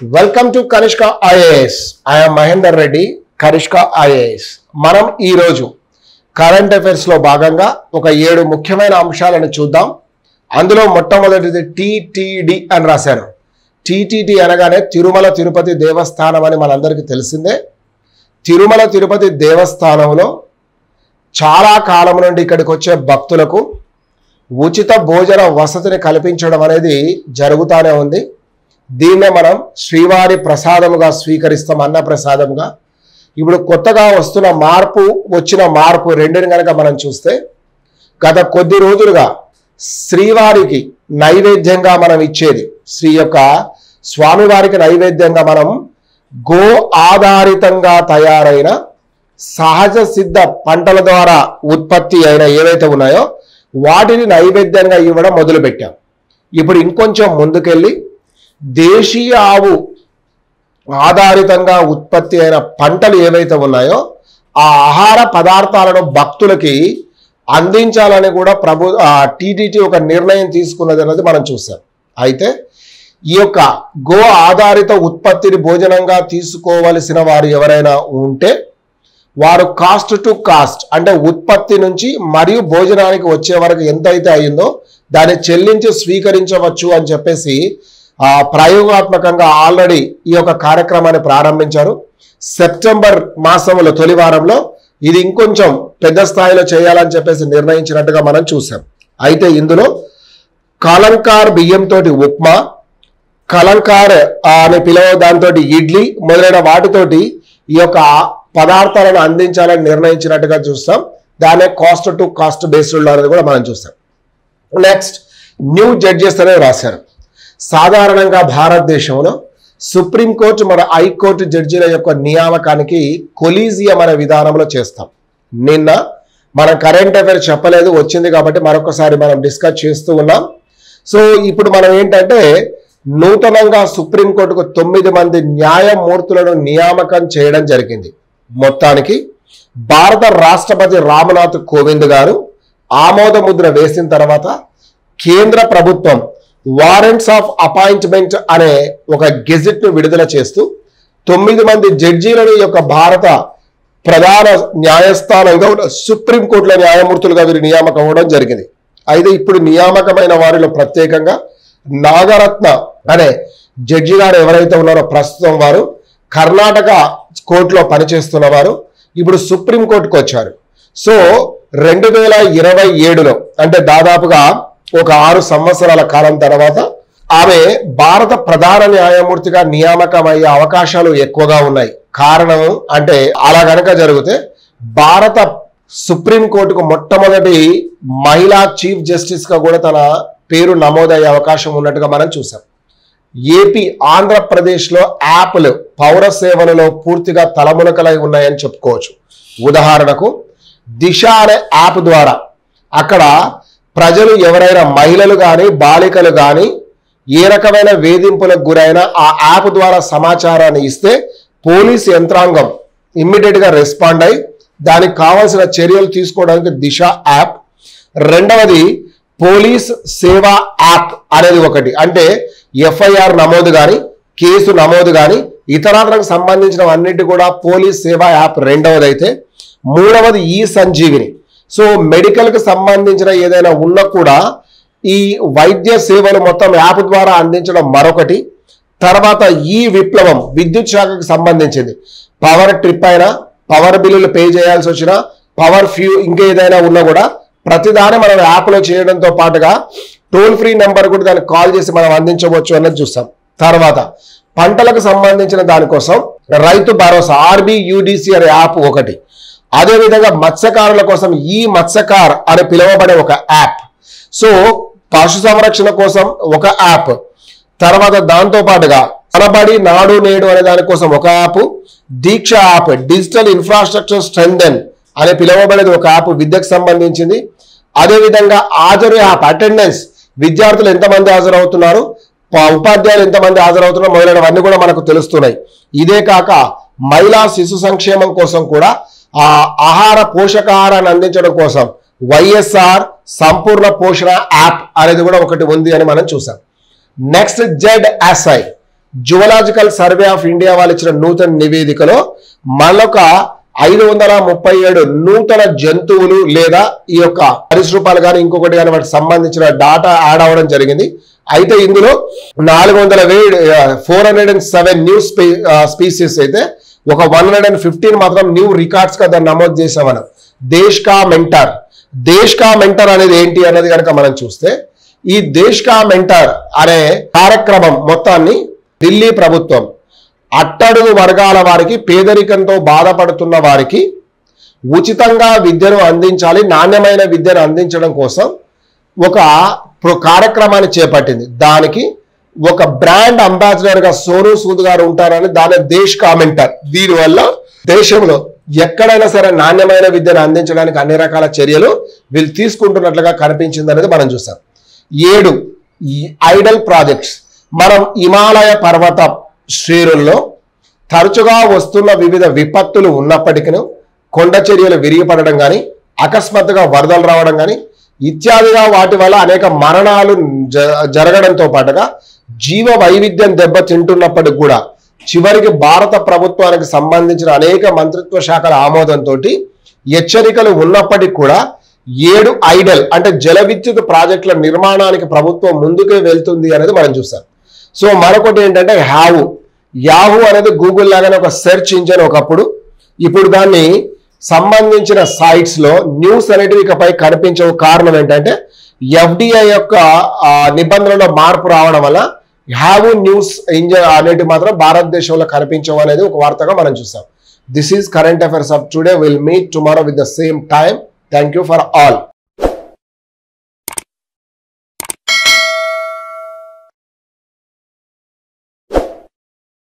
welcome to Kanishka IAS I'm Mahender Reddy Kanishka IAS మనం ఈరోజు current affairs లో భాగంగా ఒక ఏడు ముఖ్యమైన అంశాలను చూద్దాం అందులో మొట్టమొదటిది టిటిడి అని రాశాను టిటిడి అనగానే తిరుమల తిరుపతి దేవస్థానం అని మనందరికీ తెలిసిందే తిరుమల తిరుపతి దేవస్థానంలో చాలా కాలం నుండి ఇక్కడికి వచ్చే భక్తులకు ఉచిత భోజన వసతిని కల్పించడం అనేది జరుగుతూనే ఉంది దీన్నే మనం శ్రీవారి ప్రసాదముగా స్వీకరిస్తాం అన్న ప్రసాదముగా ఇప్పుడు కొత్తగా వస్తున్న మార్పు వచ్చిన మార్పు రెండుని కనుక మనం చూస్తే గత కొద్ది రోజులుగా శ్రీవారికి నైవేద్యంగా మనం ఇచ్చేది శ్రీ యొక్క స్వామివారికి నైవేద్యంగా మనం గో ఆధారితంగా తయారైన సహజ సిద్ధ పంటల ద్వారా ఉత్పత్తి అయిన ఏవైతే ఉన్నాయో వాటిని నైవేద్యంగా ఇవ్వడం మొదలుపెట్టాం ఇప్పుడు ఇంకొంచెం ముందుకెళ్ళి దేశీయ ఆవు ఆధారితంగా ఉత్పత్తి అయిన పంటలు ఏవైతే ఉన్నాయో ఆ ఆహార పదార్థాలను భక్తులకి అందించాలని కూడా ప్రభు టీటీటీ ఒక నిర్ణయం తీసుకున్నది అన్నది మనం చూసాం అయితే ఈ యొక్క గో ఆధారిత ఉత్పత్తిని భోజనంగా తీసుకోవలసిన వారు ఎవరైనా ఉంటే వారు కాస్ట్ టు కాస్ట్ అంటే ఉత్పత్తి నుంచి మరియు భోజనానికి వచ్చే వరకు ఎంత అయితే అయిందో దాన్ని చెల్లించి స్వీకరించవచ్చు అని చెప్పేసి ఆ, ప్రయోగాత్మకంగా ఆల్రెడీ ఈ యొక్క కార్యక్రమాన్ని ప్రారంభించారు సెప్టెంబర్ మాసంలో తొలి వారంలో ఇది ఇంకొంచెం పెద్ద స్థాయిలో చేయాలని చెప్పేసి నిర్ణయించినట్టుగా మనం చూసాం అయితే ఇందులో కలంకార్ బియ్యంతో ఉప్మా కలంకార్ ఆ, అని పిలవ దాంతో ఇడ్లీ మొదలైన వాటితోటి ఈ యొక్క పదార్థాలను అందించాలని నిర్ణయించినట్టుగా చూస్తాం దానే కాస్ట్ టు కాస్ట్ బేస్డ్ అనేది కూడా మనం చూస్తాం నెక్స్ట్ న్యూ జడ్జెస్ అనేది రాశారు సాధారణంగా భారతదేశంలో సుప్రీంకోర్టు మన హైకోర్టు జడ్జీల యొక్క నియామకానికి కొలీజియం అనే విధానంలో చేస్తాం నిన్న మన కరెంట్ అఫైర్ చెప్పలేదు వచ్చింది కాబట్టి మరొకసారి మనం డిస్కస్ చేస్తూ ఉన్నాం సో ఇప్పుడు మనం ఏంటంటే నూతనంగా సుప్రీంకోర్టుకు తొమ్మిది మంది న్యాయమూర్తులను నియామకం చేయడం జరిగింది మొత్తానికి భారత రాష్ట్రపతి రామ్నాథ్ కోవింద్ గారు ఆమోద ముద్ర వేసిన తర్వాత కేంద్ర ప్రభుత్వం వారెంట్స్ ఆఫ్ అపాయింట్మెంట్ అనే ఒక గెజెట్ ను విడుదల చేస్తూ తొమ్మిది మంది జడ్జీలను ఈ యొక్క భారత ప్రధాన న్యాయస్థానంగా ఉన్న సుప్రీంకోర్టుల న్యాయమూర్తులుగా వీరు నియామకం అవ్వడం జరిగింది అయితే ఇప్పుడు నియామకమైన వారిలో ప్రత్యేకంగా నాగరత్న అనే జడ్జి గారు ఎవరైతే ఉన్నారో ప్రస్తుతం వారు కర్ణాటక కోర్టులో పనిచేస్తున్న వారు ఇప్పుడు సుప్రీంకోర్టుకు వచ్చారు సో రెండు వేల ఇరవై ఏడులో అంటే దాదాపుగా ఒక ఆరు సంవత్సరాల కాలం తర్వాత ఆమె భారత ప్రధాన న్యాయమూర్తిగా నియామకం అయ్యే అవకాశాలు ఎక్కువగా ఉన్నాయి కారణం అంటే అలా గనక జరిగితే భారత సుప్రీంకోర్టుకు మొట్టమొదటి మహిళా చీఫ్ జస్టిస్ గా కూడా తన పేరు నమోదయ్యే అవకాశం ఉన్నట్టుగా మనం చూసాం ఏపీ ఆంధ్రప్రదేశ్లో యాప్లు పౌర సేవలలో పూర్తిగా తలమునకలై ఉన్నాయని చెప్పుకోవచ్చు ఉదాహరణకు దిశ అనే యాప్ ద్వారా అక్కడ ప్రజలు ఎవరైనా మహిళలు కానీ బాలికలు కానీ ఏ రకమైన వేధింపులకు గురైనా ఆ యాప్ ద్వారా సమాచారాన్ని ఇస్తే పోలీస్ యంత్రాంగం ఇమ్మీడియట్ గా రెస్పాండ్ అయి దానికి కావాల్సిన చర్యలు తీసుకోవడానికి దిశ యాప్ రెండవది పోలీస్ సేవా యాప్ అనేది ఒకటి అంటే ఎఫ్ఐఆర్ నమోదు కానీ కేసు నమోదు కానీ ఇతరాలకు సంబంధించిన అన్నిటి కూడా పోలీస్ సేవా యాప్ రెండవది అయితే మూడవది ఈ సంజీవిని సో మెడికల్ కి సంబంధించిన ఏదైనా ఉన్నా కూడా ఈ వైద్య సేవలు మొత్తం యాప్ ద్వారా అందించడం మరొకటి తర్వాత ఈ విప్లవం విద్యుత్ శాఖకు సంబంధించింది పవర్ ట్రిప్ అయినా పవర్ బిల్లులు పే చేయాల్సి వచ్చినా పవర్ ఫ్యూ ఇంకేదైనా ఉన్నా కూడా ప్రతిదాని మనం యాప్లో చేయడంతో పాటుగా టోల్ ఫ్రీ నెంబర్ కూడా దానికి కాల్ చేసి మనం అందించవచ్చు అన్నది చూస్తాం తర్వాత పంటలకు సంబంధించిన దానికోసం రైతు భరోసా ఆర్బి యూడిసి అనే యాప్ ఒకటి అదేవిధంగా మత్స్యకారుల కోసం ఈ మత్స్యకార్ అని పిలువబడే ఒక యాప్ సో పశు సంరక్షణ కోసం ఒక యాప్ తర్వాత దాంతో పాటుగా అనబడి నాడు నేడు అనే దానికోసం ఒక app Diksha app digital infrastructure strengthen అని పిలువబడేది ఒక యాప్ విద్యకు సంబంధించింది అదేవిధంగా హాజరు యాప్ అటెండెన్స్ విద్యార్థులు ఎంతమంది హాజరవుతున్నారు ప- ఉపాధ్యాయులు ఎంతమంది హాజరవుతున్నారు మొదలైనవన్నీ కూడా మనకు తెలుస్తున్నాయి ఇదే కాక మహిళా శిశు సంక్షేమం కోసం కూడా ఆ ఆహార పోషకాహారాన్ని అందించడం కోసం వైఎస్ఆర్ సంపూర్ణ పోషణ యాప్ అనేది కూడా ఒకటి ఉంది అని మనం చూసాం next Z SI zoological survey of India వాళ్ళు ఇచ్చిన నూతన నివేదికలో మరొక ఐదు వందల ముప్పై ఏడు నూతన జంతువులు లేదా ఈ యొక్క పరిశ్రూపాలు కానీ ఇంకొకటి కానీ వాటికి సంబంధించిన డాటా యాడ్ అవ్వడం జరిగింది అయితే ఇందులో నాలుగు వందల వేడి four hundred and seven new spe species అయితే ఒక వన్ హండ్రెడ్ అండ్ ఫిఫ్టీన్ మాత్రం న్యూ రికార్డ్స్ గా దాన్ని నమోదు చేసాం మనం దేశ్ కా మెంటర్ దేశ్ కా మెంటర్ అనేది ఏంటి అన్నది కనుక మనం చూస్తే ఈ దేశ్ కా మెంటర్ అనే కార్యక్రమం మొత్తాన్ని ఢిల్లీ ప్రభుత్వం అట్టడుగు వర్గాల వారికి పేదరికంతో బాధపడుతున్న వారికి ఉచితంగా విద్యను అందించాలి నాణ్యమైన విద్యను అందించడం కోసం ఒక ప్ర- కార్యక్రమాన్ని చేపట్టింది దానికి ఒక బ్రాండ్ అంబాసిడర్ గా సోను సూద్ గారు ఉంటారని దాని దేశ్ కామెంటర్ దీనివల్ల దేశంలో ఎక్కడైనా సరే నాణ్యమైన విద్యను అందించడానికి అన్ని రకాల చర్యలు వీళ్ళు తీసుకుంటున్నట్లుగా కనిపించింది అనేది మనం చూసాం ఏడు ఈ ఐడల్ ప్రాజెక్ట్స్ మనం హిమాలయ పర్వత శ్రేణుల్లో తరచుగా వస్తున్న వివిధ విపత్తులు ఉన్నప్పటికీ కొండ చర్యలు విరిగిపడడం కానీ అకస్మాత్తుగా వరదలు రావడం కానీ ఇత్యాదిగా వాటి వల్ల అనేక మరణాలు జ- జరగడంతో పాటుగా జీవ వైవిధ్యం దెబ్బతింటున్నప్పటికి కూడా చివరికి భారత ప్రభుత్వానికి సంబంధించిన అనేక మంత్రిత్వ శాఖల ఆమోదంతో హెచ్చరికలు ఉన్నప్పటికీ కూడా ఏడు ఐడల్ అంటే జల విద్యుత్ ప్రాజెక్టుల నిర్మాణానికి ప్రభుత్వం ముందుకే వెళ్తుంది అనేది మనం చూసాం సో మరొకటి ఏంటంటే హ్యావు యాహూ అనేది గూగుల్ లాగానే ఒక సెర్చ్ ఇంజన్ ఒకప్పుడు ఇప్పుడు దాన్ని సంబంధించిన సైట్స్ లో న్యూస్ అనేటివి ఇకపై కనిపించవు కారణం ఏంటంటే ఎఫ్డిఐ యొక్క ఆ, నిబంధనలో మార్పు రావడం వల్ల హ్యావ్ న్యూస్ ఇంజన్ అనేటివి మాత్రం భారతదేశంలో కనిపించవు అనేది ఒక వార్తగా మనం చూసాం this is current affairs of today will meet tomorrow with the same time thank you for all